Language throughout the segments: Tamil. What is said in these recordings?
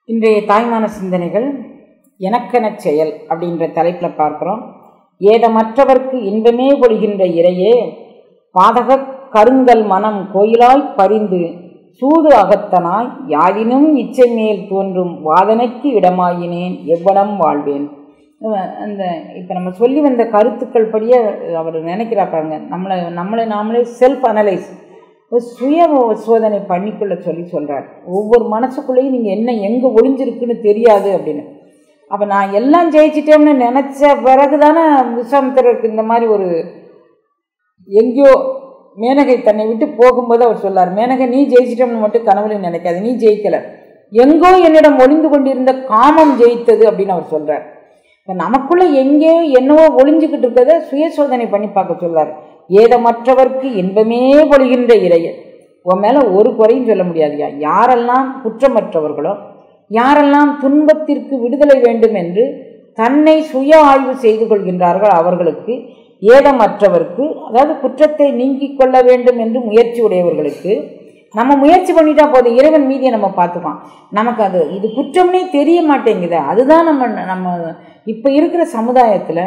இன்றைய தாய்மான சிந்தனைகள் எனக்கெனச் செயல் அப்படின்ற தலைப்பில் பார்க்குறோம் ஏதமற்றவர்க்கு இன்பமே பொழிகின்ற இறையே பாதகக் கருங்கல் மனம் கோயிலாய் பரிந்து சூது அகத்தனாய் யாதினும் இச்சை மேல் தோன்றும் வாதனைக்கு இடமாயினேன் எவ்வளம் வாழ்வேன் அஹ் அந்த இப்போ நம்ம சொல்லி வந்த கருத்துக்கள் படியே அவர் நினைக்கிறாப்பாங்க நம்மளை நம்மளை நாமளே செல்ஃப் அனலைஸ் சுய சோதனை பண்ணிக்கொள்ள சொல்லி சொல்கிறார் ஒவ்வொரு மனசுக்குள்ளேயும் நீங்கள் என்ன எங்கே ஒளிஞ்சிருக்குன்னு தெரியாது அப்படின்னு அப்போ நான் எல்லாம் ஜெயிச்சிட்டேன்னு நினச்ச பிறகு தானே விஸ்வாமித்திரருக்கு இந்த மாதிரி ஒரு எங்கேயோ மேனகை தன்னை விட்டு போகும்போது அவர் சொல்லார் மேனகை நீ ஜெயிச்சிட்டோம்னு மட்டும் கனவுல நினைக்காது நீ ஜெயிக்கல எங்கோ என்னிடம் ஒளிந்து கொண்டிருந்த காமம் ஜெயித்தது அப்படின்னு அவர் சொல்றார் இப்போ நமக்குள்ள எங்கேயோ என்னவோ ஒளிஞ்சுக்கிட்டு இருக்கிறத சுய சோதனை பண்ணி பார்க்க சொல்றார் ஏதமற்றவர்க்கு இன்பமே பொழிகின்ற இறையன் உன் மேலே ஒரு குறையும் சொல்ல முடியாதுயா யாரெல்லாம் குற்றமற்றவர்களோ யாரெல்லாம் துன்பத்திற்கு விடுதலை வேண்டும் என்று தன்னை சுய ஆய்வு செய்து கொள்கின்றார்கள் அவர்களுக்கு ஏதமற்றவர்க்கு அதாவது குற்றத்தை நீக்கிக் கொள்ள வேண்டும் என்று முயற்சி உடையவர்களுக்கு நம்ம முயற்சி பண்ணிட்டா போதும் இறைவன் மீதியை நம்ம பார்த்துக்கலாம் நமக்கு அது இது குற்றம்னே தெரிய மாட்டேங்குது அதுதான் நம்ம நம்ம இப்போ இருக்கிற சமுதாயத்தில்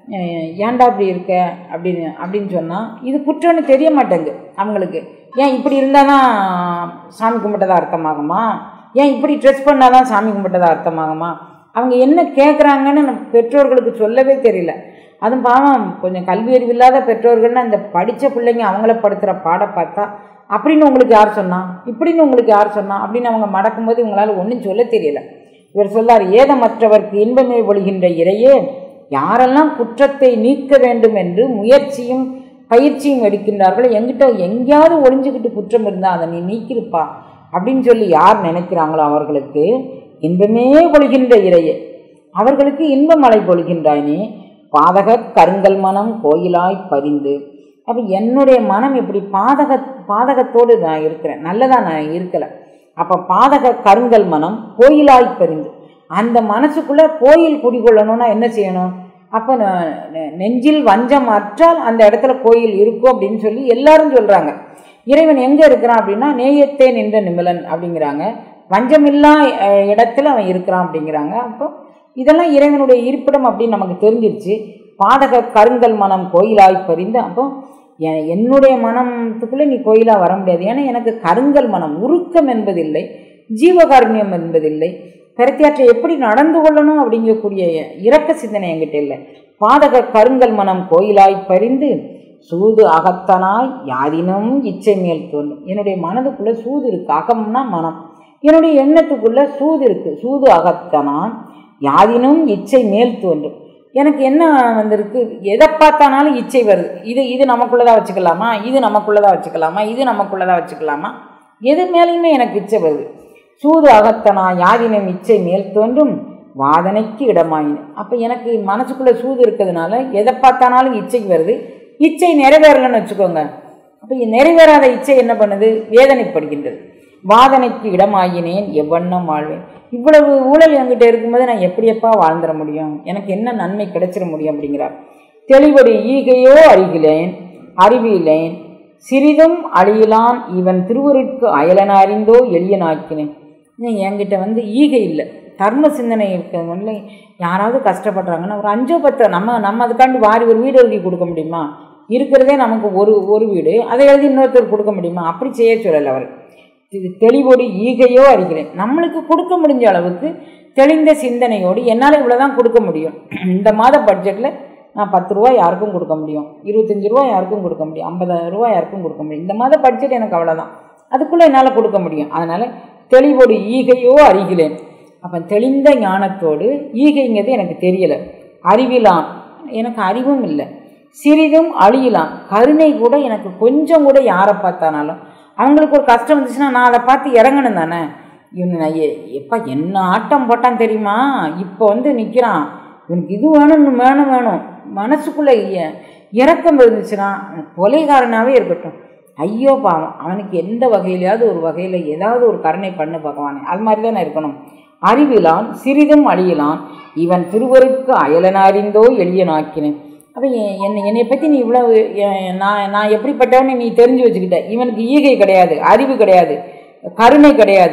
ஏன்டா இப்படி இருக்க அப்படின்னு அப்படின்னு சொன்னால் இது குற்றம்னு தெரிய மாட்டேங்குது அவங்களுக்கு ஏன் இப்படி இருந்தால் தான் சாமி கும்பிட்டதா அர்த்தமாகுமா ஏன் இப்படி ட்ரெஸ் பண்ணால் தான் சாமி கும்பிட்டதா அர்த்தமாகுமா அவங்க என்ன கேட்குறாங்கன்னு நம்ம பெற்றோர்களுக்கு சொல்லவே தெரியல அதுவும் பாவம் கொஞ்சம் கல்வி அறிவு இல்லாத பெற்றோர்கள்னா இந்த படித்த பிள்ளைங்க அவங்கள படுத்துகிற பாட பார்த்தா அப்படின்னு உங்களுக்கு யார் சொன்னா இப்படின்னு உங்களுக்கு யார் சொன்னா அப்படின்னு அவங்க மடக்கும்போது இவங்களால ஒன்றும் சொல்ல தெரியல இவர் சொல்லார் ஏதமற்றவர்க்கு இன்பமே ஒழிகின்ற இறையே யாரெல்லாம் குற்றத்தை நீக்க வேண்டும் என்று முயற்சியும் பயிற்சியும் எடுக்கின்றார்கள் எங்கிட்ட எங்கேயாவது ஒளிஞ்சுக்கிட்டு குற்றம் இருந்தால் அதை நீ நீக்கிருப்பா அப்படின்னு சொல்லி யார் நினைக்கிறாங்களோ அவர்களுக்கு இன்பமே பொழிகின்ற இறையே அவர்களுக்கு இன்ப மழை பொழிகின்றாய் நீ பாதக கருங்கல் மனம் கோயிலாய் பரிந்து அப்போ என்னுடைய மனம் இப்படி பாதக பாதகத்தோடு நான் இருக்கிறேன் நல்லதாக நான் இருக்கலை அப்போ பாதக கருங்கல் மனம் கோயிலாய் பரிந்து அந்த மனசுக்குள்ளே கோயில் குடிகொள்ளணும்னா என்ன செய்யணும் அப்போ நெஞ்சில் வஞ்சம் அற்றால் அந்த இடத்துல கோயில் இருக்கும் அப்படின்னு சொல்லி எல்லாரும் சொல்கிறாங்க இறைவன் எங்கே இருக்கிறான் அப்படின்னா நேயத்தே நின்ற நிமிலன் அப்படிங்கிறாங்க வஞ்சமில்லா இடத்துல அவன் இருக்கிறான் அப்படிங்கிறாங்க அப்போ இதெல்லாம் இறைவனுடைய இருப்பிடம் அப்படின்னு நமக்கு தெரிஞ்சிருச்சு பாதக கருங்கல் மனம் கோயிலாய் பறிந்து அப்போ என்னுடைய மனத்துக்குள்ளே நீ கோயிலாக வர முடியாது ஏன்னா எனக்கு கருங்கல் மனம் உருக்கம் என்பதில்லை ஜீவகாருண்யம் என்பதில்லை கருத்தியாற்றை எப்படி நடந்து கொள்ளணும் அப்படிங்கக்கூடிய இரக்க சிந்தனை என்கிட்ட இல்லை பாதக கருங்கல் மனம் கோயிலாய் பறிந்து சூது அகத்தனாய் யாதினும் இச்சை மேல் தோன்றும் என்னுடைய மனதுக்குள்ளே சூது இருக்கு அகம்னா மனம் என்னுடைய எண்ணத்துக்குள்ள சூது இருக்கு சூது அகத்தனான் யாதினும் இச்சை மேல் தோன்றும் எனக்கு என்ன வந்திருக்கு எதை பார்த்தானாலும் இச்சை வருது இது இது நமக்குள்ளதாக வச்சுக்கலாமா இது நமக்குள்ளதாக வச்சுக்கலாமா இது நமக்குள்ளதாக வச்சுக்கலாமா எது மேலேயுமே எனக்கு இச்சை வருது சூது அகத்தனா யாதினம் இச்சை மேல் தோன்றும் வாதனைக்கு இடமாயின அப்போ எனக்கு மனசுக்குள்ளே சூது இருக்கிறதுனால எதை பார்த்தானாலும் இச்சைக்கு வருது இச்சை நிறைவேறலைன்னு வச்சுக்கோங்க அப்போ நிறைவேறாத இச்சை என்ன பண்ணுது வேதனைப்படுகின்றது வாதனைக்கு இடமாயினேன் எவ்வண்ணம் வாழ்வேன் இவ்வளவு ஊழல் என்கிட்ட இருக்கும்போது நான் எப்படியப்பா வாழ்ந்துட முடியும் எனக்கு என்ன நன்மை கிடைச்சிட முடியும் அப்படிங்கிறார் தெளிவடு ஈகையோ அறிகிலேன் அறிவிலேன் சிறிதும் அழியலான் இவன் திருவருட்கு அயலன அறிந்தோ எளியனாக்கினேன் என்கிட்ட வந்து ஈகை இல்லை தர்ம சிந்தனை இருக்கிறவங்கள யாராவது கஷ்டப்படுறாங்கன்னா ஒரு அஞ்சோ பத்தோ நம்ம நம்ம அதுக்காண்டி வாரி ஒரு வீடு எழுதி கொடுக்க முடியுமா இருக்கிறதே நமக்கு ஒரு ஒரு வீடு அதை எழுதி இன்னொருத்தர் கொடுக்க முடியுமா அப்படி செய்ய சொல்லலை அவர் இது தெளிவோடு ஈகையோ அறிகிறேன் நம்மளுக்கு கொடுக்க முடிஞ்ச அளவுக்கு தெளிந்த சிந்தனையோடு என்னால் இவ்வளோ தான் கொடுக்க முடியும் இந்த மாத பட்ஜெட்டில் நான் பத்து ரூபா யாருக்கும் கொடுக்க முடியும் இருபத்தஞ்சி ரூபா யாருக்கும் கொடுக்க முடியும் ஐம்பதாயிரம் ரூபா யாருக்கும் கொடுக்க முடியும் இந்த மாத பட்ஜெட் எனக்கு அவ்வளோதான் அதுக்குள்ளே என்னால் கொடுக்க முடியும் அதனால் தெளிவோடு ஈகையோ அறிகிறேன் அப்போ தெளிந்த ஞானத்தோடு ஈகைங்கிறது எனக்கு தெரியலை அறிவிலான் எனக்கு அறிவும் இல்லை சிறிதும் அழியலாம் கருணை கூட எனக்கு கொஞ்சம் கூட யாரை பார்த்தானாலும் அவங்களுக்கு ஒரு கஷ்டம் வந்துச்சுன்னா நான் அதை பார்த்து இறங்கணும் தானே இவனு நான் எப்பா என்ன ஆட்டம் போட்டான் தெரியுமா இப்போ வந்து நிற்கிறான் இவனுக்கு இது வேணும் வேணும் வேணும் மனசுக்குள்ளே இறக்கம் இருந்துச்சுன்னா கொலைகாரனாகவே இருக்கட்டும் ஐயோ பாவம் அவனுக்கு எந்த வகையிலையாவது ஒரு வகையில் ஏதாவது ஒரு கருணை பண்ணு பகவானே அது மாதிரி தானே இருக்கணும் அறிவிலான் சிறிதும் அழியலான் இவன் திருவருக்கு அயலன அறிந்தோ எளியனாக்கினேன் அப்போ என்னை என்னை பற்றி நீ இவ்வளோ நான் நான் எப்படிப்பட்டவன்னு நீ தெரிஞ்சு வச்சுக்கிட்ட இவனுக்கு ஈகை கிடையாது அறிவு கிடையாது கருணை கிடையாது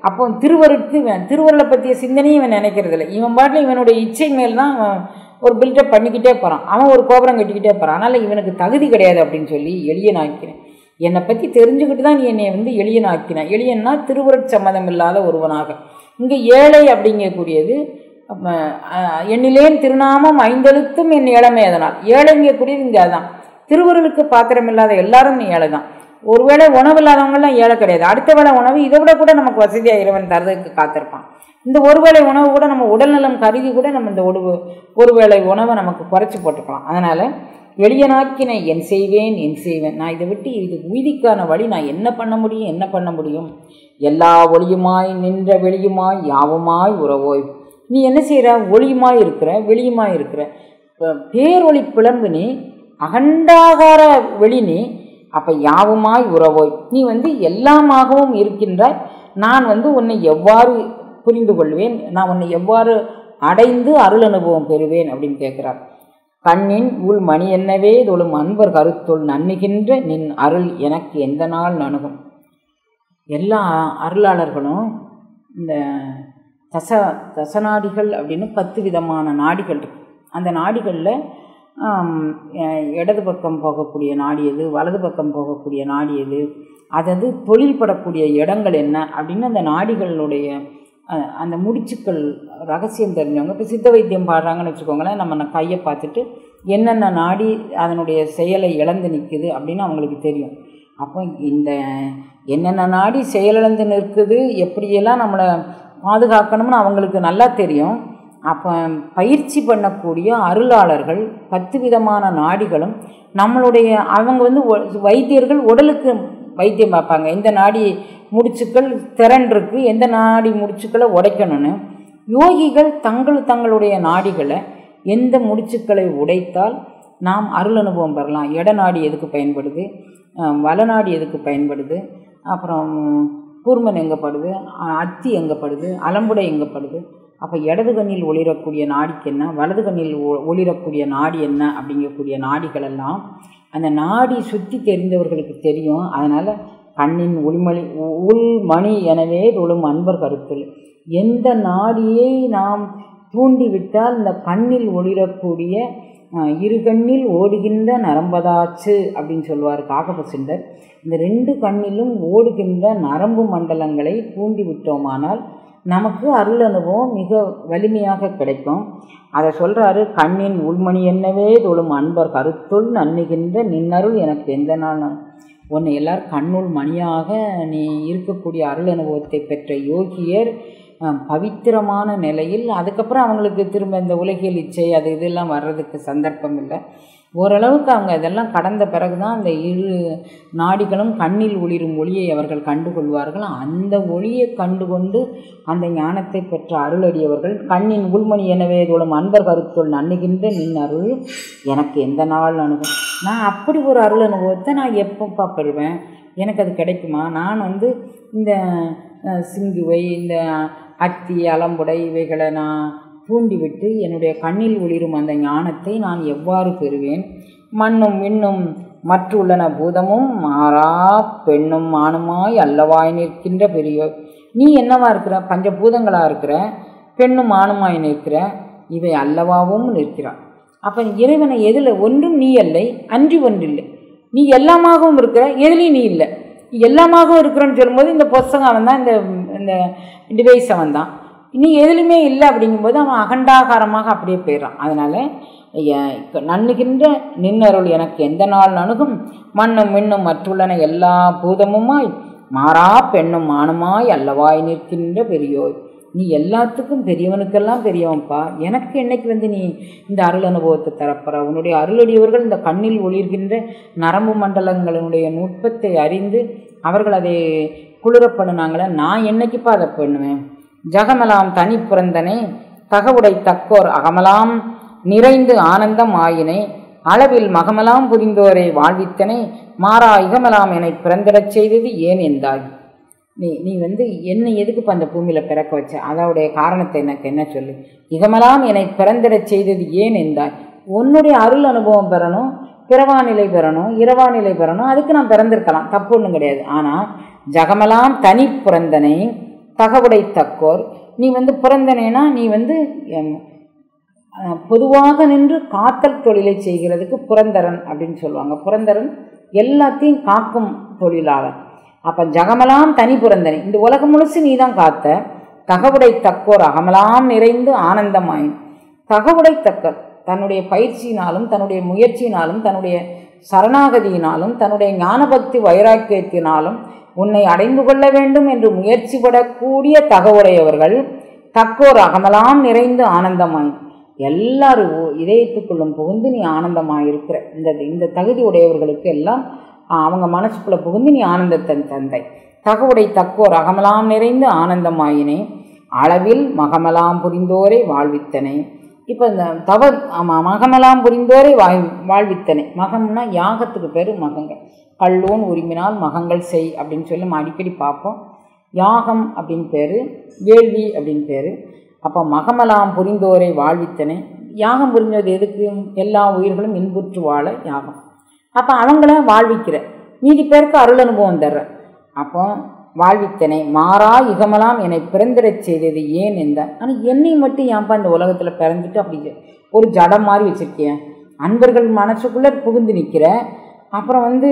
அப்போ திருவருக்கு இவன் திருவருளை பற்றிய சிந்தனையும் இவன் நினைக்கிறது இல்லை இவன் பாட்டில் இவனுடைய இச்சை மேல் தான் அவன் ஒரு பில்டப் பண்ணிக்கிட்டே போகிறான் அவன் ஒரு கோபுரம் கட்டிக்கிட்டே போகிறான் அதனால் இவனுக்கு தகுதி கிடையாது அப்படின்னு சொல்லி எளியனாக்கிறேன் என்னை பற்றி தெரிஞ்சுக்கிட்டு தான் நீ என்னை வந்து எளியனாக்கின எளியன்னா திருவருட் சம்மதம் இல்லாத ஒருவனாக இங்கே ஏழை அப்படிங்கக்கூடியது அப்ப, அஹ், எண்ணிலேன் திருநாமம் ஐந்தெழுத்தும் என் ஏழமை அதனால் ஏழைங்கக்கூடியது இங்கே அதான் திருவருளுக்கு பாத்திரம் இல்லாத எல்லாரும் நீ ஏழை தான் ஒருவேளை உணவு இல்லாதவங்களாம் ஏழை கிடையாது அடுத்த வேளை உணவு இதை விட கூட நமக்கு வசதியாக இறைவன் தரதுக்கு காத்திருப்பான் இந்த ஒரு வேளை உணவு கூட நம்ம உடல்நலம் கருதி கூட நம்ம இந்த ஒரு ஒரு வேளை உணவை நமக்கு குறைச்சி போட்டுக்கலாம் அதனால் எளியனாக்கினை என் செய்வேன் என் செய்வேன் நான் இதை விட்டு இது உய்திக்கான வழி நான் என்ன பண்ண முடியும் என்ன பண்ண முடியும் எல்லா ஒளியுமாய் நின்ற வெளியுமாய் யாவுமாய் உறவோய் நீ என்ன செய்கிற ஒளியுமாய் இருக்கிற வெளியுமாய் இருக்கிற இப்போ பேரொளி பிளம்பு நீ அகண்டாகார வெளி நீ அப்போ யாவுமாய் உறவோய் நீ வந்து எல்லாமாகவும் இருக்கின்றாய் நான் வந்து உன்னை எவ்வாறு புரிந்து கொள்வேன் நான் உன்னை எவ்வாறு அடைந்து அருள் அனுபவம் பெறுவேன் அப்படின்னு கேட்குறார் கண்ணின் உள் மணி என்னவே தொழும் அன்பர் கருத்துள் நன்னுகின்ற நின் அருள் எனக்கு எந்த நாள் நணுகும் எல்லா அருளாளர்களும் இந்த தச தசநாடிகள் அப்படின்னு பத்து விதமான நாடிகள் இருக்கு அந்த நாடிகளில் இடது பக்கம் போகக்கூடிய நாடி எது வலது பக்கம் போகக்கூடிய நாடி எது அதது தொழில் படக்கூடிய இடங்கள் என்ன அப்படின்னு அந்த நாடிகளுடைய அஹ், அந்த முடிச்சுக்கள் ரகசியம் தெரிஞ்சவங்க இப்போ சித்த வைத்தியம் பாடுறாங்கன்னு வச்சுக்கோங்களேன் நம்ம ந- கையை பார்த்துட்டு என்னென்ன நாடி அதனுடைய செயலை இழந்து நிற்குது அப்படின்னு அவங்களுக்கு தெரியும் அப்போ இந்த என்னென்ன நாடி செயலிழந்து நிற்குது எப்படியெல்லாம் நம்மளை பாதுகாக்கணும்னு அவங்களுக்கு நல்லா தெரியும் அப்போ பயிற்சி பண்ணக்கூடிய அருளாளர்கள் பத்து விதமான நாடிகளும் நம்மளுடைய அவங்க வந்து ஒ- வைத்தியர்கள் உடலுக்கு வைத்தியம் பார்ப்பாங்க எந்த நாடி முடிச்சுக்கள் திறன் இருக்கு எந்த நாடி முடிச்சுக்களை உடைக்கணும்னு யோகிகள் தங்கள் தங்களுடைய நாடிகளை எந்த முடிச்சுக்களை உடைத்தால் நாம் அருள் அனுபவம் பெறலாம் இடநாடி எதுக்கு பயன்படுது அஹ் வலநாடி எதுக்கு பயன்படுது அப்புறம் கூர்மன் எங்கப்படுது அஹ் அத்தி எங்கப்படுது அலம்புடை எங்கப்படுது அப்போ இடது கண்ணில் ஒளிரக்கூடிய நாடிக்கு என்ன வலது கண்ணில் ஒ- ஒளிரக்கூடிய நாடி என்ன அப்படிங்கக்கூடிய நாடிகள் எல்லாம் அந்த நாடி சுற்றி தெரிந்தவர்களுக்கு தெரியும் அதனால் கண்ணின் உள்மணி உ- உள்மணி எனவே தொழும் அன்பர் கருத்தில் எந்த நாடியை நாம் தூண்டிவிட்டால் இந்த கண்ணில் ஒளிரக்கூடிய அஹ், இரு கண்ணில் ஓடுகின்ற நரம்பதாச்சு அப்படின்னு சொல்லுவார் காகபசுண்டர் இந்த ரெண்டு கண்ணிலும் ஓடுகின்ற நரம்பு மண்டலங்களை தூண்டி விட்டோமானால் நமக்கு அருள் அனுபவம் மிக வலிமையாக கிடைக்கும் அதை சொல்கிறாரு கண்ணின் உள்மணி என்னவே தொழும் அன்பர் கருத்துள் நன்னுகின்ற நின்னருள் எனக்கு எந்த நாள் நான் உன்னை எல்லாரும் கண்ணுள் மணியாக நீ இருக்கக்கூடிய அருள் அனுபவத்தை பெற்ற யோகியர் அஹ், பவித்திரமான நிலையில் அதுக்கப்புறம் அவங்களுக்கு திரும்ப இந்த உலகியல் இச்சை அது இதெல்லாம் வர்றதுக்கு சந்தர்ப்பம் இல்லை ஓரளவுக்கு அவங்க இதெல்லாம் கடந்த பிறகு தான் அந்த இரு நாடிகளும் கண்ணில் ஒளிரும் ஒளியை அவர்கள் கண்டுகொள்வார்கள் அந்த ஒளியை கண்டுகொண்டு அந்த ஞானத்தை பெற்ற அருளடியவர்கள் கண்ணின் உள்மணி எனவே தொழும் அன்பர் கருத்துள் நன்னுகின்ற நின் அருள் எனக்கு எந்த நாள் அனுபவம் நான் அப்படி ஒரு அருள் அனுபவத்தை நான் எப்பப்பா பெறுவேன் எனக்கு அது கிடைக்குமா நான் வந்து இந்த அஹ், சிங்குவை இந்த அத்தி அலம்புடை இவைகளை நான் தூண்டிவிட்டு என்னுடைய கண்ணில் ஒளிரும் அந்த ஞானத்தை நான் எவ்வாறு பெறுவேன் மண்ணும் விண்ணும் மற்றுள்ளன பூதமும் மாறா பெண்ணும் ஆணுமாய் அல்லவாய் நிற்கின்ற பெரியோர் நீ என்னவா இருக்கிற பஞ்சபூதங்களாக இருக்கிற பெண்ணும் ஆணுமாய் நிற்கிற இவை அல்லவாவும் நிற்கிறார் அப்போ இறைவனை எதில் ஒன்றும் நீ அல்லை அன்றி ஒன்றில்லை நீ எல்லாமாகவும் இருக்கிற எதுலேயும் நீ இல்லை எல்லாமாகவும் இருக்கிறன்னு சொல்லும்போது இந்த புஸ்தகம் அவன் தான் இந்த இந்த டிவைஸ் அவன் தான் நீ எதுலையுமே இல்லை அப்படிங்கும்போது அவன் அகண்டாகாரமாக அப்படியே போயிடுறான் அதனால் நன்னுகின்ற நின்னருள் எனக்கு எந்த நாள் நணுகும் மண்ணும் மின்னும் மற்றுள்ளன எல்லா பூதமுமாய் மாறா பெண்ணும் மானுமாய் அல்லவாய் நிற்கின்ற பெரியோய் நீ எல்லாத்துக்கும் பெரியவனுக்கெல்லாம் பெரியவன்ப்பா எனக்கு என்னைக்கு வந்து நீ இந்த அருள் அனுபவத்தை தரப்போற உன்னுடைய அருளடியவர்கள் இந்த கண்ணில் ஒளிர்கின்ற நரம்பு மண்டலங்களினுடைய நுட்பத்தை அறிந்து அவர்கள் அதை குளிரப்படுனாங்களே நான் என்னைக்குப்பா அதை பண்ணுவேன் ஜகமெலாம் தனி புறந்தனே தகவுடை தக்கோர் அகமலாம் நிறைந்து ஆனந்தம் ஆயினை அளவில் மகமெலாம் புரிந்தோரை வாழ்வித்தனை மாறா இகமெலாம் என்னை பிறந்திடச் செய்தது ஏன் என்றாய் நீ நீ வந்து என்னை எதுக்குப்பா அந்த பூமியில் பிறக்க வச்ச அதோடைய காரணத்தை எனக்கு என்ன சொல்லு இகமெல்லாம் என்னை பிறந்திடச் செய்தது ஏன் என்றாய் உன்னுடைய அருள் அனுபவம் பெறணும் பிறவா நிலை பெறணும் இரவா நிலை பெறணும் அதுக்கு நான் பிறந்திருக்கலாம் தப்பு ஒன்றும் கிடையாது ஆனால் ஜகமெல்லாம் தனி பிறந்தனை தகவுடை தக்கோர் நீ வந்து பிறந்தனேனா நீ வந்து எம், அஹ், பொதுவாக நின்று காத்தல் தொழிலை செய்கிறதுக்கு புரந்தரன் அப்படின்னு சொல்லுவாங்க புரந்தரன் எல்லாத்தையும் காக்கும் தொழிலாளர் அப்போ ஜகமெல்லாம் தனி புரந்தனே இந்த உலகம் முழுசு நீ தான் காத்த தகவுடை தக்கோர் அகமெல்லாம் நிறைந்து ஆனந்தமாயின் தகவுடை தக்கர் தன்னுடைய பயிற்சியினாலும் தன்னுடைய முயற்சியினாலும் தன்னுடைய சரணாகதியினாலும் தன்னுடைய ஞானபக்தி வைராக்கியத்தினாலும் உன்னை அடைந்து கொள்ள வேண்டும் என்று முயற்சிப்படக்கூடிய தகவுடையவர்கள் தக்கோர் அகமெல்லாம் நிறைந்து ஆனந்தமாய் எல்லாரும் ஓ- இதயத்துக்குள்ளும் புகுந்து நீ ஆனந்தமாயிருக்கிற இந்த இந்த தகுதி உடையவர்களுக்கு எல்லாம் ஆ, அவங்க மனசுக்குள்ள புகுந்து நீ ஆனந்தத்தன் தந்தை தகவுடை தக்கோர் அகமெல்லாம் நிறைந்து ஆனந்தமாயினே அளவில் மகமெல்லாம் புரிந்தோரை வாழ்வித்தனை இப்போ இந்த தவ ஆமாம் மகமெல்லாம் புரிந்தோரை வாழ் வாழ்வித்தனை மகம்னா யாகத்துக்கு பேர் மகங்கள் கல்லூன் உரிமினால் மகங்கள் செய் அப்படின்னு சொல்லி நம்ம அடிக்கடி பார்ப்போம் யாகம் அப்படின்னு பேர் வேள்வி அப்படின்னு பேர் அப்போ மகமெல்லாம் புரிந்தோரை வாழ்வித்தனை யாகம் புரிஞ்சது எதுக்கு எல்லா உயிர்களும் இன்புற்று வாழ யாகம் அப்போ அவங்கள வாழ்விக்கிற மீதி பேருக்கு அருள் அனுபவம் தர்ற அப்போ வாழ்வித்தனை மாறா யுகமெல்லாம் என்னை பிறந்திடச் செய்தது ஏன் எந்த ஆனால் என்னை மட்டும் ஏன்பா இந்த உலகத்தில் பிறந்துட்டு அப்படி ஒரு ஜடம் மாதிரி வச்சுருக்கேன் அன்பர்கள் மனசுக்குள்ளே புகுந்து நிற்கிற அப்புறம் வந்து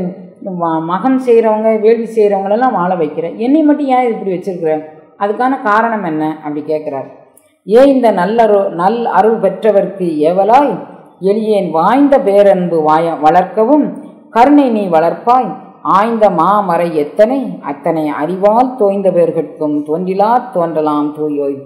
ம- மகன் செய்கிறவங்க வேள்வி செய்கிறவங்களெல்லாம் வாழ வைக்கிற என்னை மட்டும் ஏன் இப்படி வச்சிருக்கிற அதுக்கான காரணம் என்ன அப்படி கேட்குறாரு ஏன் இந்த நல்லரு நல் அருள் பெற்றவர்க்கு ஏவலாய் எளியேன் வாய்ந்த பேரன்பு வாய வளர்க்கவும் கருணை நீ வளர்ப்பாய் ஆய்ந்த மாமறை எத்தனை அத்தனை அறிவால் தோய்ந்த பேர்கட்கும் தோன்றிலா தோன்றலாம் தூயோய்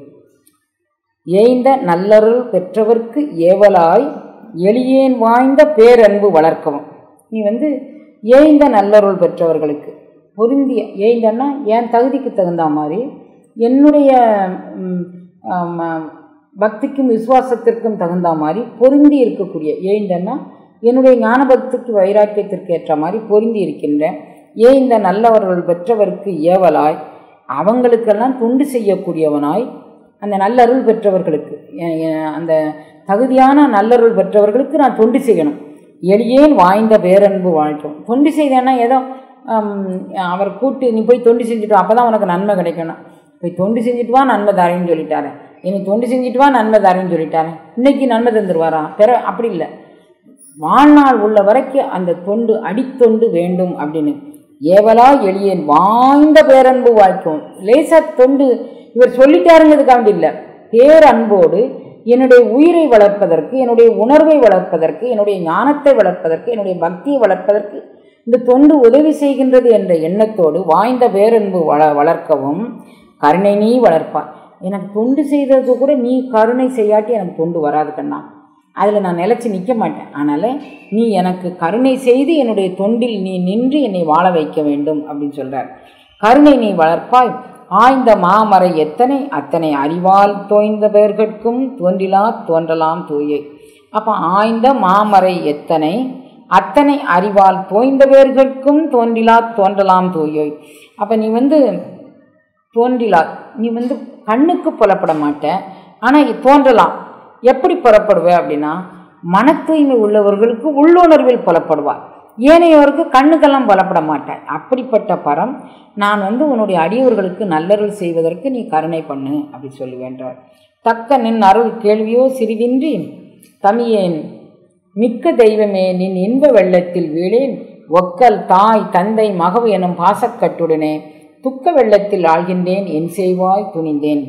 ஏய்ந்த நல்லருள் பெற்றவர்க்கு ஏவலாய் எளியேன் வாய்ந்த பேரன்பு வளர்க்கவும் நீ வந்து ஏய்ந்த நல்லருள் பெற்றவர்களுக்கு பொருந்திய ஏய்ந்தன்னா என் தகுதிக்கு தகுந்த மாதிரி என்னுடைய ம், ஆம், பக்திக்கும் விசுவாசத்திற்கும் தகுந்த மாதிரி பொருந்தி இருக்கக்கூடிய ஏய்ந்தன்னா என்னுடைய ஞான பக்திக்கு வைராக்கியத்திற்கு ஏற்ற மாதிரி பொருந்தி இருக்கின்ற ஏய்ந்த நல்லவர்கள் பெற்றவர்க்கு ஏவலாய் அவங்களுக்கெல்லாம் தொண்டு செய்யக்கூடியவனாய் அந்த நல்லருள் பெற்றவர்களுக்கு எ- எ- அந்த தகுதியான நல்லருள் பெற்றவர்களுக்கு நான் தொண்டு செய்யணும் எளியேன் வாய்ந்த பேரன்பு வாழ்க்கும் தொண்டு செய்தேன்னா ஏதோ ஹம், அவர் கூட்டு நீ போய் தொண்டு செஞ்சுட்டு வா அப்போ தான் உனக்கு நன்மை கிடைக்கணும் போய் தொண்டு செஞ்சுட்டு வா நன்மை தரேன்னு சொல்லிட்டாரு இனி தொண்டு செஞ்சுட்டு வா நன்மை தரேன்னு சொல்லிட்டாரு இன்னைக்கு நன்மை தந்துடுவாரா பிற அப்படி இல்லை வாழ்நாள் உள்ள வரைக்கும் அந்த தொண்டு அடித்தொண்டு வேண்டும் அப்படின்னு ஏவலா எளியேன் வாய்ந்த பேரன்பு வாய்க்கும் லேசா தொண்டு இவர் சொல்லிட்டாருங்கிறதுக்காண்டி இல்லை பேரன்போடு என்னுடைய உயிரை வளர்ப்பதற்கு என்னுடைய உணர்வை வளர்ப்பதற்கு என்னுடைய ஞானத்தை வளர்ப்பதற்கு என்னுடைய பக்தியை வளர்ப்பதற்கு இந்த தொண்டு உதவி செய்கின்றது என்ற எண்ணத்தோடு வாய்ந்த பேரன்பு வள வளர்க்கவும் கருணை நீ வளர்ப்பாய் எனக்கு தொண்டு செய்ததுக்கு கூட நீ கருணை செய்யாட்டி எனக்கு தொண்டு வராது கண்ணா அதில் நான் நிலச்சி நிற்க மாட்டேன் அதனால் நீ எனக்கு கருணை செய்து என்னுடைய தொண்டில் நீ நின்று என்னை வாழ வைக்க வேண்டும் அப்படின்னு சொல்கிறார் கருணை நீ வளர்ப்பாய் ஆய்ந்த மாமறை எத்தனை அத்தனை அறிவால் தோய்ந்த பேர்கட்கும் தோன்றிலா தோன்றலாம் தூயை அப்போ ஆய்ந்த மாமறை எத்தனை அத்தனை அறிவால் தோய்ந்த பேர்கட்கும் தோன்றிலா தோன்றலாம் தூயோய் அப்போ நீ வந்து தோன்றிலா நீ வந்து கண்ணுக்கு புலப்பட மாட்ட ஆனால் தோன்றலாம் எப்படி புறப்படுவ அப்படின்னா மன தூய்மை உள்ளவர்களுக்கு உள்ளுணர்வில் புலப்படுவார் ஏனையோருக்கு கண்ணுக்கெல்லாம் புலப்பட மாட்டாய் அப்படிப்பட்ட பரம் நான் வந்து உன்னுடைய அடியவர்களுக்கு நல்லருள் செய்வதற்கு நீ கருணை பண்ணு அப்படி சொல்லுவேன்றார் தக்க நின் அருள் கேள்வியோ சிறிதின்றி தமியேன் மிக்க தெய்வமே நின் இன்ப வெள்ளத்தில் வீழேன் ஒக்கல் தாய் தந்தை மகவு எனும் பாசக்கட்டுடனே துக்க வெள்ளத்தில் ஆழ்கின்றேன் என் செய்வாய் துணிந்தேன்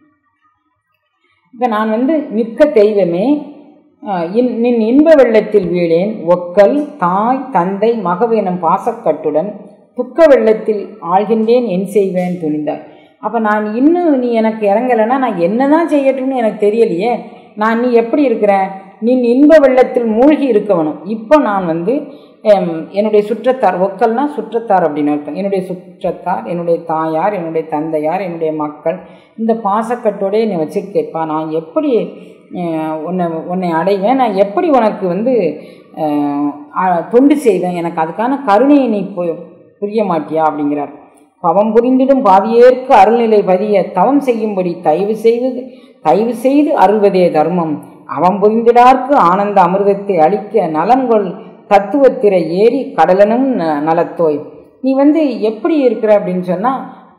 இப்போ நான் வந்து மிக்க தெய்வமே ஆஹ், இன்- நின் இன்ப வெள்ளத்தில் வீழேன் ஒக்கல் தாய் தந்தை மகவு எனும் பாசக்கட்டுடன் துக்க வெள்ளத்தில் ஆழ்கின்றேன் என் செய்வேன் துணிந்தார் அப்போ நான் இன்னும் நீ எனக்கு இறங்கலைன்னா நான் என்ன தான் செய்யட்டும்னு எனக்கு தெரியலையே நான் நீ எப்படி இருக்கிறேன் நீ இன்ப வெள்ளத்தில் மூழ்கி இருக்கவனும் இப்போ நான் வந்து ஹம், என்னுடைய சுற்றத்தார் ஒக்கல்னா சுற்றத்தார் அப்படின்னு அர்த்தம் என்னுடைய சுற்றத்தார் என்னுடைய தாயார் என்னுடைய தந்தையார் என்னுடைய மக்கள் இந்த பாசக்கட்டோடே என்னை வச்சிருக்கேப்பா நான் எப்படி அஹ், உன்னை உன்னை அடைவேன் நான் எப்படி உனக்கு வந்து அஹ், அ- தொண்டு செய்வேன் எனக்கு அதுக்கான கருணையை நீ பு- புரிய மாட்டியா அப்படிங்கிறார் பவம் புரிந்திடும் பாவியேற்கு அருள்நிலை பதிய தவம் செய்யும்படி தயவு செய்வது தயவு செய்து அருள்வதே தர்மம் அவம் புரிந்திடார்க்கு ஆனந்த அமிர்தத்தை அளிக்க நலன்கொள் தத்துவத்திரை ஏறி கடலனும் ந- நலத்தோய் நீ வந்து எப்படி இருக்கிற அப்படின்னு சொன்னால்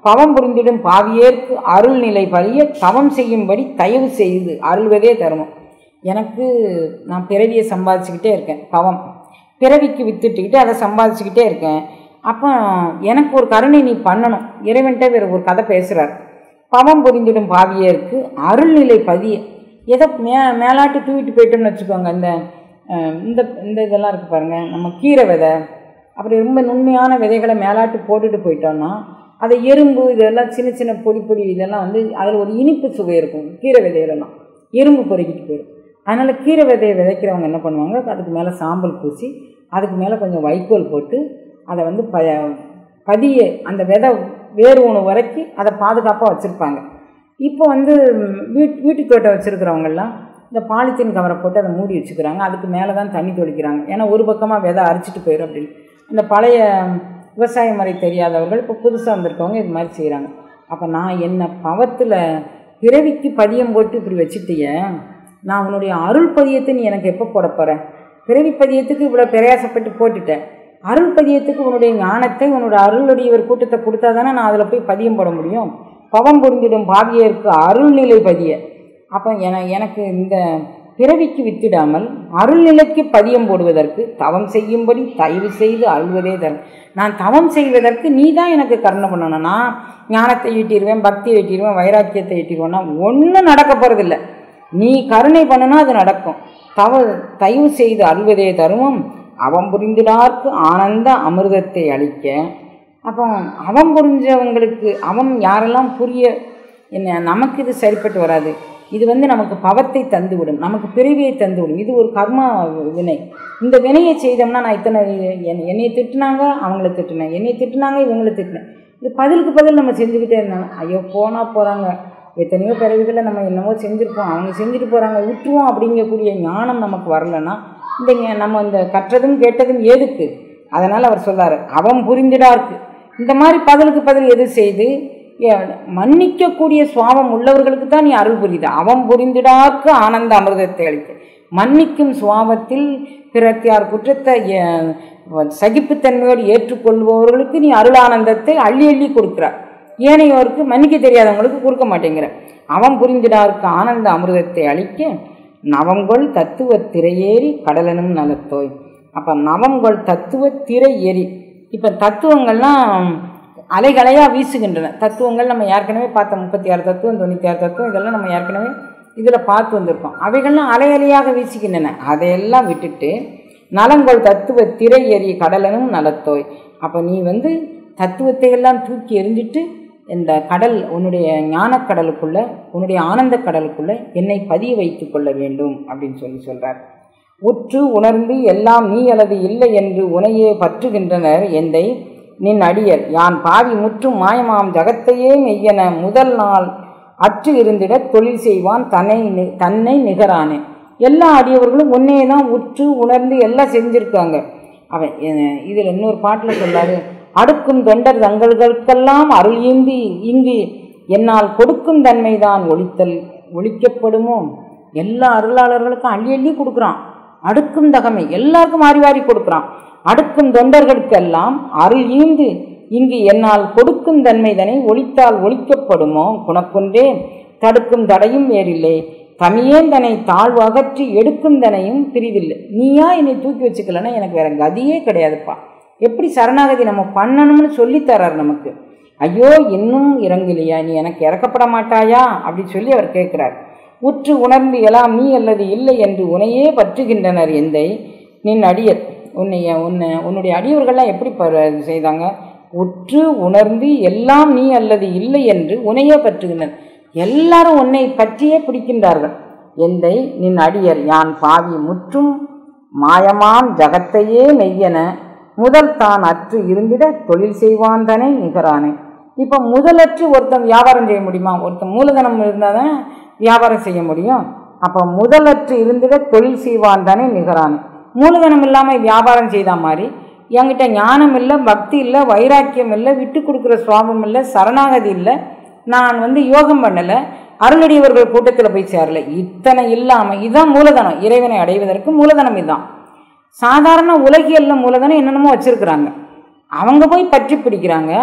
பவம் புரிந்திடும் பாவியேற்கு அருள் நிலை பறிய தவம் செய்யும்படி தயவு செய்து அருள்வதே தருமம் எனக்கு நான் பிறவியை சம்பாதிச்சுக்கிட்டே இருக்கேன் பவம் பிறவிக்கு வித்துட்டுக்கிட்டு அதை சம்பாதிச்சுக்கிட்டே இருக்கேன் அப்போ எனக்கு ஒரு கருணை நீ பண்ணணும் இறைவன்கிட்ட வேறு ஒரு கதை பேசுகிறார் பவம் புரிந்திடும் பாவியருக்கு அருள்நிலை பதிய எதை மே மேலாட்டு தூவிட்டு போயிட்டோம்னு வச்சுக்கோங்க இந்த அஹ், இந்த இந்த இதெல்லாம் இருக்குது பாருங்கள் நம்ம கீரை விதை அப்படி ரொம்ப நுண்மையான விதைகளை மேலாட்டு போட்டுட்டு போயிட்டோம்னா அதை எறும்பு இதெல்லாம் சின்ன சின்ன பொடி பொடி இதெல்லாம் வந்து அதில் ஒரு இனிப்பு சுவை இருக்கும் கீரை விதையிலலாம் எறும்பு பொறுக்கிட்டு போயிடும் அதனால் கீரை விதையை விதைக்கிறவங்க என்ன பண்ணுவாங்க அதுக்கு மேலே சாம்பல் பூசி அதுக்கு மேலே கொஞ்சம் வைக்கோல் போட்டு அதை வந்து ப பதிய அந்த விதை வேறு உணவு வரைக்கும் அதை பாதுகாப்பாக வச்சுருப்பாங்க இப்போ வந்து ம், வீட் வீட்டு தோட்டம் வச்சுருக்கிறவங்கெல்லாம் இந்த பாலித்தீன் கவரை போட்டு அதை மூடி வச்சுக்கிறாங்க அதுக்கு மேலே தான் தண்ணி தொளிக்கிறாங்க ஏன்னா ஒரு பக்கமாக விதை அரிச்சிட்டு போயிடும் அப்படின்னு அந்த பழைய விவசாய முறை தெரியாதவர்கள் இப்போ புதுசாக வந்திருக்கவங்க இது மாதிரி செய்கிறாங்க அப்போ நான் என்ன பவத்தில் பிறவிக்கு பதியம் போட்டு இப்படி வச்சுட்டிய நான் உன்னுடைய அருள் பதியத்தை நீ எனக்கு எப்போ போட போகிற பிறவி பதியத்துக்கு இவ்வளோ பிரயாசப்பட்டு போட்டுட்டேன் அருள் பதியத்துக்கு உன்னுடைய ஞானத்தை உன்னோட அருளுடைய ஒரு கூட்டத்தை கொடுத்தா தானே நான் அதில் போய் பதியம் போட முடியும் பவம் புரிந்திடும் பாவியருக்கு அருள்நிலை பதிய அப்போ என எனக்கு இந்த பிறவிக்கு வித்திடாமல் அருள்நிலைக்கு பதியம் போடுவதற்கு தவம் செய்யும்படி தயவு செய்து அருள்வதே தரும் நான் தவம் செய்வதற்கு நீ தான் எனக்கு கருணை பண்ணணும் நான் ஞானத்தை ஈட்டிடுவேன் பக்தியை ஈட்டிடுவேன் வைராக்கியத்தை ஈட்டிடுவேன்னா ஒன்றும் நடக்க போகிறதில்ல நீ கருணை பண்ணுனா அது நடக்கும் தவ தயவு செய்து அருள்வதே தருமம் அவன் புரிந்திடார்க்கு ஆனந்த அமிர்தத்தை அளிக்க அப்போ அவன் புரிஞ்சவங்களுக்கு அவன் யாரெல்லாம் புரிய என்ன நமக்கு இது சரிப்பட்டு வராது இது வந்து நமக்கு பவத்தை தந்துவிடும் நமக்கு பிறவியை தந்துவிடும் இது ஒரு கர்மா வினை இந்த வினையை செய்தோம்னா நான் இத்தனை என்- என்னைய திட்டுனாங்க அவங்கள திட்டினேன் என்னைய திட்டுனாங்க இவங்கள திட்டினேன் இது பதிலுக்கு பதில் நம்ம செஞ்சுக்கிட்டே இருந்தாங்க ஐயோ போனால் போகிறாங்க எத்தனையோ பிறவிகளில் நம்ம என்னவோ செஞ்சுருப்போம் அவங்க செஞ்சுட்டு போகிறாங்க விட்டுருவோம் அப்படிங்கக்கூடிய ஞானம் நமக்கு வரலன்னா இந்த ஞ- நம்ம இந்த கற்றதும் கேட்டதும் எதுக்கு அதனால் அவர் சொல்றாரு அவன் புரிந்திடாருக்கு இந்த மாதிரி பதிலுக்கு பதில் எது செய்து ஏ- மன்னிக்கக்கூடிய சுவாபம் உள்ளவர்களுக்கு தான் நீ அருள் புரியுது அவன் புரிந்திடார்க்கு ஆனந்த அமிர்தத்தை அளிக்க மன்னிக்கும் சுவாபத்தில் பிறத்தியார் குற்றத்தை ஏ- சகிப்புத்தன்மையோடு ஏற்றுக்கொள்பவர்களுக்கு நீ அருள் ஆனந்தத்தை அள்ளி அள்ளி கொடுக்கிறார் ஏனையோருக்கு மன்னிக்க தெரியாதவங்களுக்கு கொடுக்க மாட்டேங்கிற அவன் புரிந்திடாருக்கு ஆனந்த அமிர்தத்தை அளிக்க நவங்கொள் தத்துவ திரையேறி கடலனும் நலத்தோய் அப்போ நவங்கொள் தத்துவ திரை ஏறி இப்போ தத்துவங்கள்லாம் அலைகளையாக வீசுகின்றன தத்துவங்கள் நம்ம ஏற்கனவே பார்த்த முப்பத்தி ஆறு தத்துவம் தொண்ணூற்றி ஆறு தத்துவம் இதெல்லாம் நம்ம ஏற்கனவே இதில் பார்த்து வந்திருக்கோம் அவைகள்லாம் அலை அலையாக வீசுகின்றன அதையெல்லாம் விட்டுட்டு நலங்கொள் தத்துவ திரை எறி கடலனும் நலத்தோய் அப்போ நீ வந்து தத்துவத்தை எல்லாம் தூக்கி எறிஞ்சிட்டு இந்த கடல் உன்னுடைய ஞானக் கடலுக்குள்ள உன்னுடைய ஆனந்த கடலுக்குள்ள என்னை பதிய வைத்து கொள்ள வேண்டும் அப்படின்னு சொல்லி சொல்றார் உற்று உணர்ந்து எல்லாம் நீ அல்லது இல்லை என்று உனையே பற்றுகின்றனர் எந்தை நின் அடியர் யான் பாவி முற்றும் மாயமாம் ஜகத்தையே மெய்யென முதல் நாள் அற்று இருந்திட தொழில் செய்வான் தன்னை நி- தன்னை நிகரானே எல்லா அடியவர்களும் உன்னையே தான் உற்று உணர்ந்து எல்லாம் செஞ்சிருக்காங்க அவன் எ- இதில் இன்னொரு பாட்டில் சொல்லாரு அடுக்கும் தொண்டர் தங்களுக்கெல்லாம் அருள் ஈந்தி இங்கு என்னால் கொடுக்கும் தன்மைதான் ஒழித்தல் ஒழிக்கப்படுமோ எல்லா அருளாளர்களுக்கும் அள்ளி அள்ளி கொடுக்குறான் அடுக்கும் தகமை எல்லாருக்கும் மாறி வாரி கொடுக்குறான் அடுக்கும் தொண்டர்களுக்கெல்லாம் அருள் ஈந்து இங்கு என்னால் கொடுக்கும் தன்மைதனை ஒழித்தால் ஒழிக்கப்படுமோ குணக்குன்றே தடுக்கும் தடையும் வேறில்லை தமியேன் தன்னை தாழ்வு அகற்றி எடுக்கும் தனையும் பிரிதில்லை நீயா என்னை தூக்கி வச்சுக்கலன்னா எனக்கு வேற கதியே கிடையாதுப்பா எப்படி சரணாகதி நம்ம பண்ணணும்னு சொல்லித் தர்றார் நமக்கு ஐயோ இன்னும் இறங்கலையா நீ எனக்கு இறக்கப்பட மாட்டாயா அப்படி சொல்லி அவர் கேட்கிறார் உற்று உணர்ந்து எல்லாம் நீ அல்லது இல்லை என்று உன்னையே பற்றுகின்றனர் எந்தை நின் அடியர் உன்னை உன்னை உன்னுடைய அடியவர்கள்லாம் எப்படி ப- செய்தாங்க உற்று உணர்ந்து எல்லாம் நீ அல்லது இல்லை என்று உன்னையே பற்றுகின்றனர் எல்லாரும் உன்னை பற்றியே பிடிக்கின்றார்கள் எந்தை நின் அடியர் யான் பாவி முற்றும் மாயமாம் ஜகத்தையே மெய்யென முதல் தான் அற்று இருந்திட தொழில் செய்வான் தானே நிகரானே இப்போ முதலற்று ஒருத்தன் வியாபாரம் செய்ய முடியுமா ஒருத்தன் மூலதனம் இருந்தால் தான் வியாபாரம் செய்ய முடியும் அப்போ முதலற்று இருந்திட தொழில் செய்வான் தானே நிகரானே மூலதனம் இல்லாமல் வியாபாரம் செய்த மாதிரி என்கிட்ட ஞானம் இல்லை பக்தி இல்லை வைராக்கியம் இல்லை விட்டு கொடுக்குற சுவாபம் இல்லை சரணாகதி இல்லை நான் வந்து யோகம் பண்ணலை அருளடியவர்கள் கூட்டத்தில் போய் சேரல இத்தனை இல்லாமல் இதுதான் மூலதனம் இறைவனை அடைவதற்கு மூலதனம் இதுதான் சாதாரண உலகியல்ல மூலதனம் என்னென்னமோ வச்சுருக்குறாங்க அவங்க போய் பற்றி பிடிக்கிறாங்க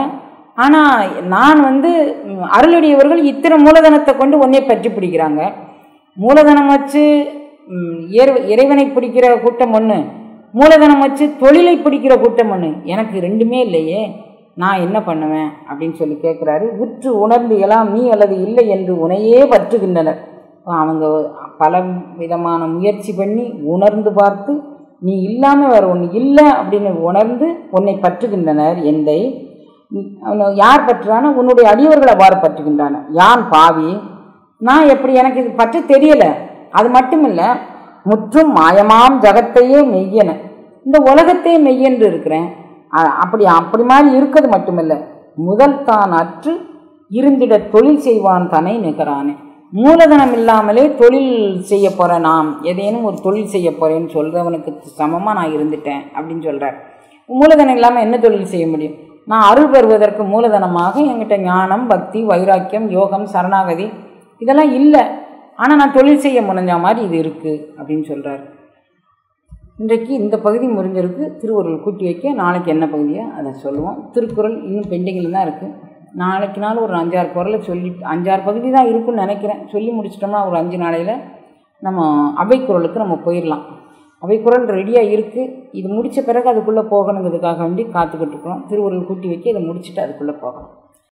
ஆனால் நான் வந்து ம், அருளுடையவர்கள் இத்தனை மூலதனத்தை கொண்டு ஒன்னே பற்றி பிடிக்கிறாங்க மூலதனம் வச்சு ம், இறை- இறைவனை பிடிக்கிற கூட்டம் ஒன்று மூலதனம் வச்சு தொழிலை பிடிக்கிற கூட்டம் ஒன்று எனக்கு ரெண்டுமே இல்லையே நான் என்ன பண்ணுவேன் அப்படின்னு சொல்லி கேட்குறாரு உற்று உணர்ந்து எல்லாம் நீ அல்லது இல்லை என்று உனையே பற்றுகின்றனர் அவங்க பல விதமான முயற்சி பண்ணி உணர்ந்து பார்த்து நீ இல்லாமல் வேறு ஒன்று இல்லை அப்படின்னு உணர்ந்து உன்னை பற்றுகின்றனர் எந்தை அவனை யார் பற்றுறானா உன்னுடைய அடியவர்கள் அவ்வாறு பற்றுகின்றன யான் பாவி நான் எப்படி எனக்கு இது பற்றி தெரியலை அது மட்டும் இல்லை முற்றும் மாயமாம் ஜகத்தையே மெய்யன இந்த உலகத்தையே மெய்யென்று இருக்கிறேன் அ- அப்படி அப்படி மாதிரி இருக்கிறது மட்டுமில்லை முதல் தான் அற்று இருந்திட தொழில் செய்வான் தனை நிகரானே மூலதனம் இல்லாமலே தொழில் செய்ய போகிறேன் நாம் ஏதேனும் ஒரு தொழில் செய்ய போகிறேன்னு சொல்கிறவனுக்கு சமமாக நான் இருந்துட்டேன் அப்படின்னு சொல்கிறார் மூலதனம் இல்லாமல் என்ன தொழில் செய்ய முடியும் நான் அருள் பெறுவதற்கு மூலதனமாக என்கிட்ட ஞானம் பக்தி வைராக்கியம் யோகம் சரணாகதி இதெல்லாம் இல்லை ஆனால் நான் தொழில் செய்ய முடிஞ்ச மாதிரி இது இருக்குது அப்படின்னு சொல்கிறார் இன்றைக்கு இந்த பகுதி முடிஞ்சிருக்கு திருவருள் கூட்டி வைக்க நாளைக்கு என்ன பகுதியோ அதை சொல்லுவோம் திருக்குறள் இன்னும் பெண்டிங்கில் தான் இருக்குது நாளைக்கு நாள் ஒரு அஞ்சாறு குரலை சொல்லி அஞ்சாறு பகுதி தான் இருக்குன்னு நினைக்கிறேன் சொல்லி முடிச்சிட்டோம்னா ஒரு அஞ்சு நாளையில் நம்ம அவைக்குறளுக்கு நம்ம போயிடலாம் அவைக்குறள் ரெடியாக இருக்குது இது முடித்த பிறகு அதுக்குள்ளே போகணுங்கிறதுக்காக வேண்டி காத்துக்கிட்டு இருக்கிறோம் திருவருள் கூட்டி வைக்க இதை முடிச்சுட்டு அதுக்குள்ளே போகலாம்